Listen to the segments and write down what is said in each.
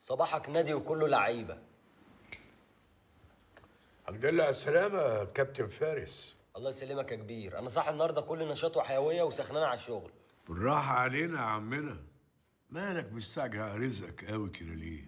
صباحك نادي وكله لعيبه الحمد لله على السلامة يا كابتن فارس الله يسلمك يا كبير انا صاحي النهارده كل نشاط وحيويه وسخنان على الشغل بالراحة علينا يا عمنا مالك مستعجل على رزقك قوي كده ليه؟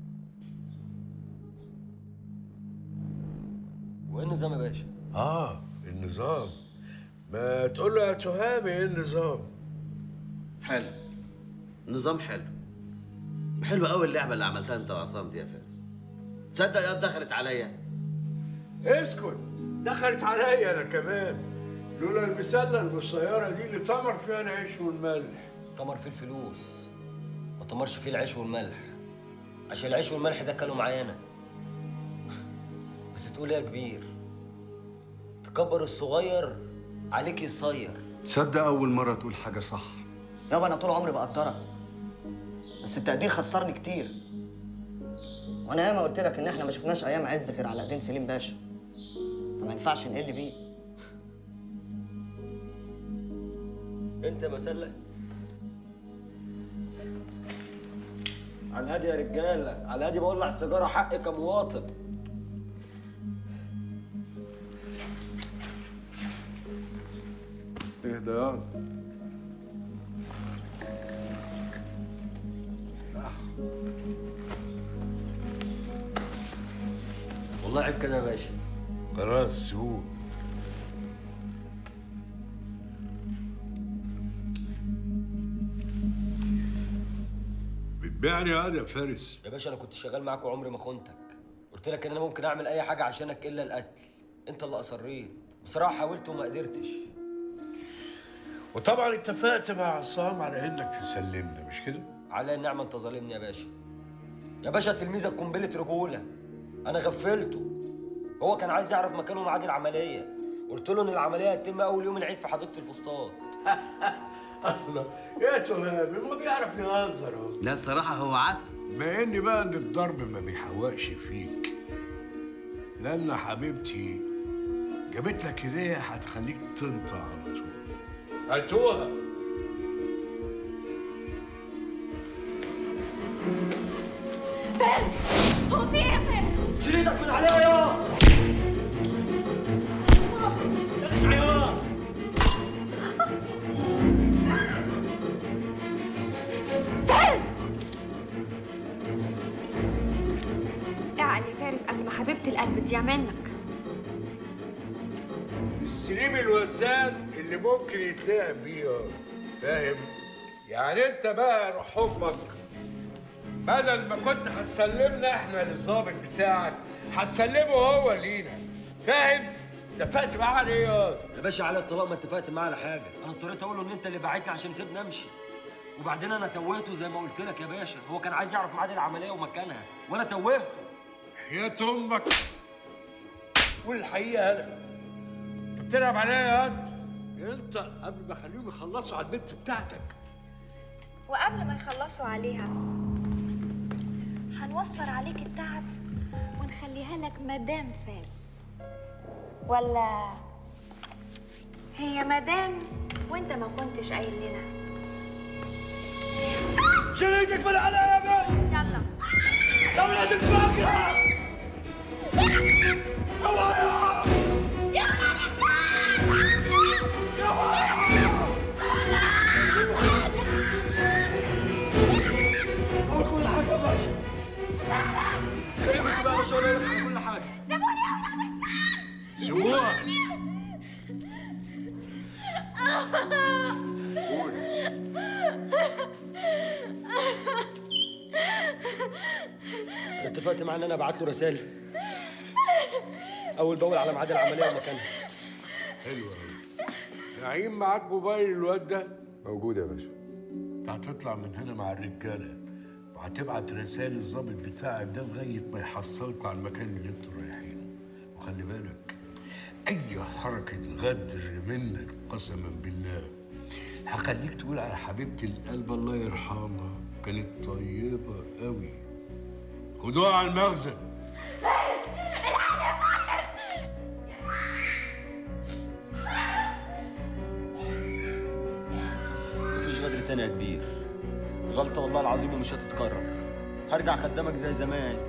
وايه النظام يا باشا اه النظام ما تقول له يا تهامي ايه النظام؟ حلو نظام حلو حلو قوي اللعبه اللي عملتها انت وعصام دي يا فارس تصدق يا دخلت عليا اسكت دخلت عليا انا كمان لولا المسله القصيره دي اللي طمر فيها العيش والملح طمر فيه الفلوس ما طمرش فيه العيش والملح عشان العيش والملح ده كانوا معانا بس تقول ايه يا كبير تكبر الصغير عليك يصير تصدق أول مرة تقول حاجة صح يابا انا طول عمري بقدرك بس التقدير خسرني كتير وانا ياما قلت لك ان احنا ما شفناش ايام عز غير على ايدين سليم باشا فما ينفعش نقل بيه انت يا مسلة على الهادي يا رجاله على الهادي بولع السيجاره حقي كمواطن اهدى يا والله عيب كده يا باشا خلاص سيبوه بتبيعني يا يا فارس يا باشا انا كنت شغال معاك وعمري ما خنتك قلت لك ان انا ممكن اعمل اي حاجه عشانك الا القتل انت اللي اصريت بصراحه حاولت وما قدرتش وطبعا اتفقت مع عصام على انك تسلمنا مش كده؟ على النعمه انت ظالمني يا باشا يا باشا تلميذك قنبله رجوله انا غفلته هو كان عايز يعرف مكانه وميعاد العمليه قلت له ان العمليه هتتم اول يوم العيد في حديقه الفسطاط الله يا تهامي ما بيعرف يهزر اهو لا الصراحه هو عسل بما ان بقى ان الضرب ما بيحوقش فيك لان حبيبتي جابت لك هديه هتخليك تنطق على طول هاتوها هو في ايه يا فارس؟ شيل ايدك من عليها يا فارس اعقل يا فارس قبل ما حبيبة القلب تضيع منك السليم الوزان اللي ممكن يتلعب بيه فاهم يعني انت بقى روح امك بدل ما كنت هتسلمنا احنا للظابط بتاعك هتسلمه هو لينا فاهم اتفقت معاه على ايه ياض؟ يا باشا على الطلاق ما اتفقت معاه على حاجه انا اضطريت اقول له ان انت اللي بعتني عشان سيبني امشي وبعدين انا توهته زي ما قلت لك يا باشا هو كان عايز يعرف ميعاد العمليه ومكانها وانا توهته يا امك قول الحقيقه انا انت بتلعب عليا يا واد انت قبل ما اخليهم يخلصوا على البنت بتاعتك وقبل ما يخلصوا عليها هنوفر عليك التعب ونخليها لك مدام فارس ولا هي مدام وانت ما كنتش قايل لنا شيل ايدك من عليا يا باشا يلا لو لازم تفكر اوعى اقول كل حاجه يا باشا كلمتي بقى يا باشا ولا لك على كل حاجه سيبوها اتفقت معاه ان انا ابعت له رساله اول باول على ميعاد العمليه ومكانها حلو قوي نعيم معاك موبايل الواد ده موجود يا باشا انت هتطلع من هنا مع الرجاله وهتبعت رسائل الظابط بتاعك ده لغايه ما يحصلكوا على المكان اللي انتوا رايحينه وخلي بالك اي حركه غدر منك قسما بالله هخليك تقول على حبيبه القلب الله يرحمها كانت طيبه قوي خدوها على المخزن مفيش غدر تاني يا كبير غلطه والله العظيم ومش هتتكرر هرجع خدامك زي زمان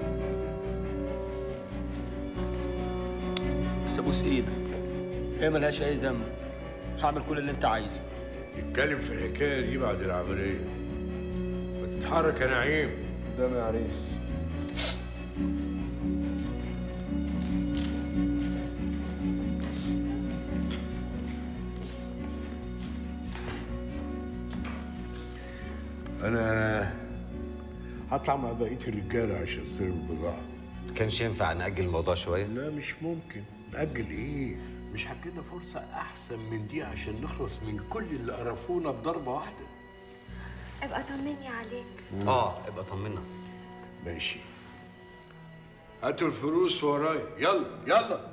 بس ابوس ايدك هي ملهاش اي ذنب هعمل كل اللي انت عايزه نتكلم في الحكايه دي بعد العمليه ما تتحرك يا نعيم قدامي يا عريس انا هطلع مع بقيه الرجاله عشان استلم البضاعه كانش ينفع نأجل الموضوع شوية لا مش ممكن نأجل ايه مش هتجينا فرصة أحسن من دي عشان نخلص من كل اللي قرفونا بضربة واحدة ابقى طمني عليك اه ابقى طمنا ماشي هاتوا الفلوس ورايا يلا يلا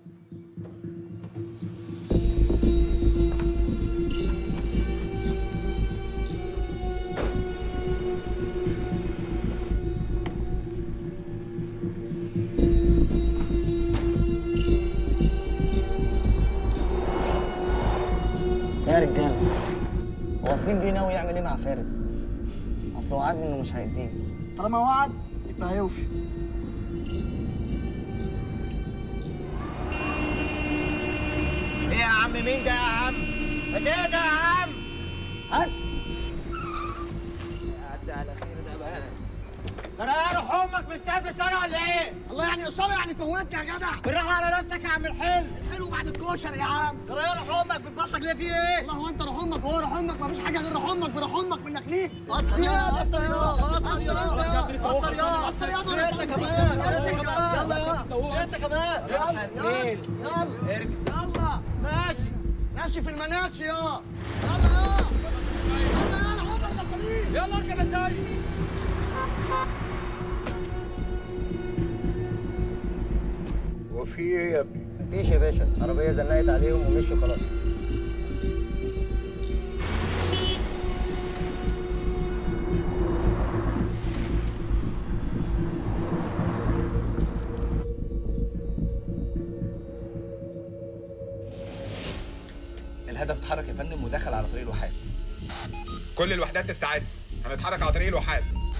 يا رجاله هو سليم بيه ناوي يعمل ايه مع فارس؟ اصله وعدني انه مش هيزيد طالما وعد يبقى هيوفي ايه يا عم مين ده يا عم؟ ايه ده يا عم؟ حسن عدى على خير ده بقى ده انا اروح امك مستاذ اشاره ولا ايه؟ الله يعني اشاره يعني تموتني يا جدع بالراحه على نفسك يا عم الحلو الحلو بعد الكشر يا عم ده انا اروح امك بتبطك ليه في ايه؟ الله هو انت روح امك وهو روح امك مفيش حاجه غير روح امك بروح امك منك ليه قصر يا قصر يا قصر يا قصر يا قصر يا قصر انت كمان يلا يا انت كمان يلا يا زميل يلا ارجع يلا ماشي ماشي في المناشي يا يلا يا يلا يا عمر الطريق يلا اركب يا سيد وفي ايه يا ابني؟ مفيش يا باشا عربيه زنقت عليهم ومشوا خلاص الهدف اتحرك يا فندم ودخل على طريق الواحات كل الوحدات تستعد هنتحرك على طريق الواحات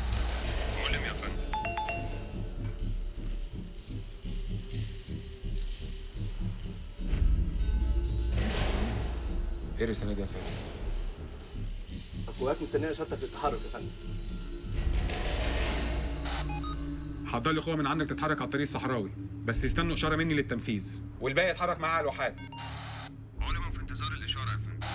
ايه الرسالة دي يا فارس؟ القوات مستنيه اشارتك للتحرك يا فندم حضر لي قوة من عندك تتحرك على الطريق الصحراوي بس يستنوا إشارة مني للتنفيذ والباقي يتحرك معاه على الواحات علماء في انتظار الإشارة يا فندم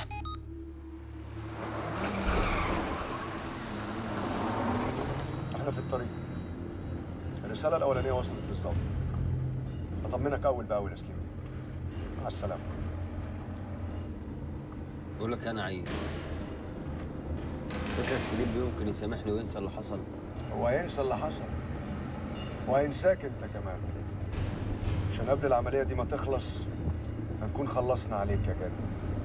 احنا في الطريق الرسالة الأولانية وصلت للظابط أطمنك أول بأول يا سليم مع السلامة بقول لك انا عيب فكرة سليم بيه ممكن يسامحني وينسى اللي حصل هو هينسى اللي حصل وهينساك أنت كمان عشان قبل العملية دي ما تخلص هنكون خلصنا عليك يا جدع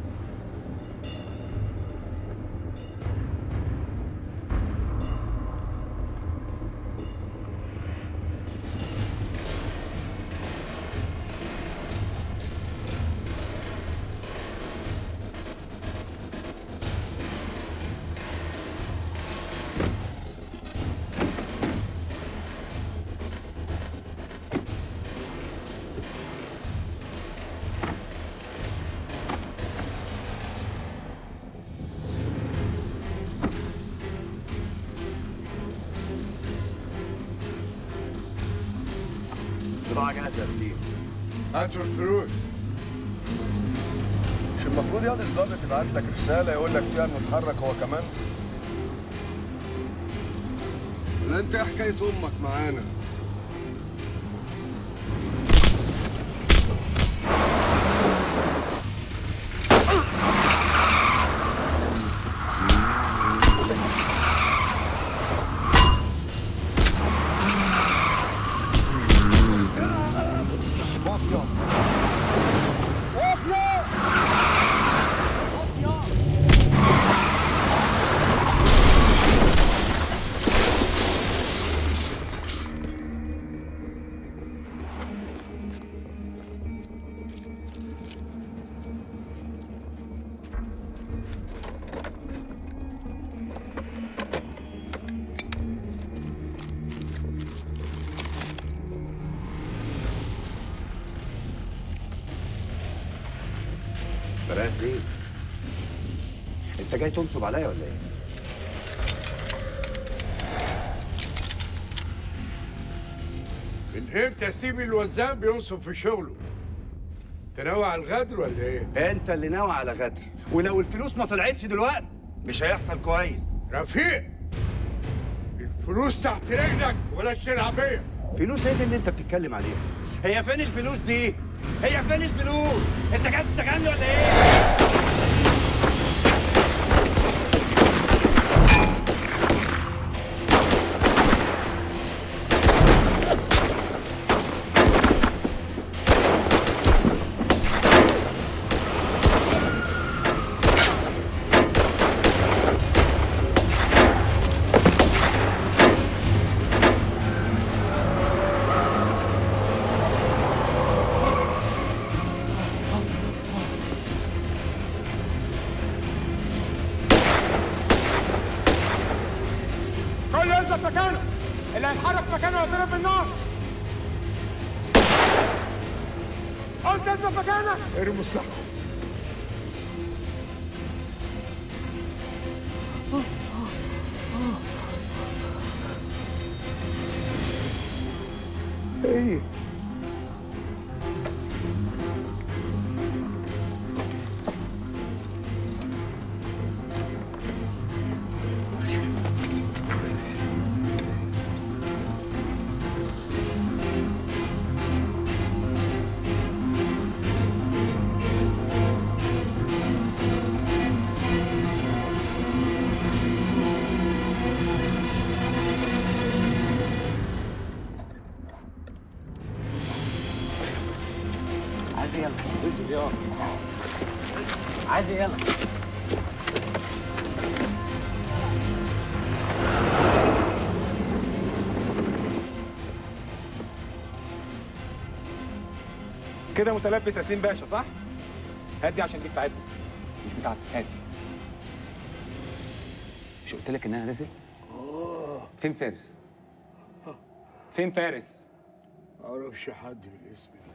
البضاعة جاهزة يا سليم هاتوا الفلوس مش المفروض ياض الظابط يبعت لك رسالة يقول لك فيها إنه اتحرك هو كمان؟ لا أنت إيه حكاية أمك معانا؟ براس ليه؟ انت جاي تنصب عليا ولا ايه؟ من امتى اسيب الوزان بينصب في شغله؟ تناوي على الغدر ولا ايه؟ انت اللي ناوي على غدر ولو الفلوس ما طلعتش دلوقتي مش هيحصل كويس رفيق الفلوس تحت رجلك ولا العربية فلوس ايه دي اللي انت بتتكلم عليها؟ هي فين الفلوس دي؟ هي فين الفلوس؟ انت جاي تشتغلني ولا ايه؟ كل يثبت مكانه اللي هيتحرك مكانه هيضرب بالنار قلت اثبت مكانك ارمي سلاحكم ايه عايز يلا انزل يلا عايز يلا كده متلبس ياسين باشا صح؟ هدي عشان دي بتاعتنا مش بتاعتك هادي مش قلت لك ان انا نازل؟ فين فارس؟ فين فارس؟ معرفش حد بالاسم ده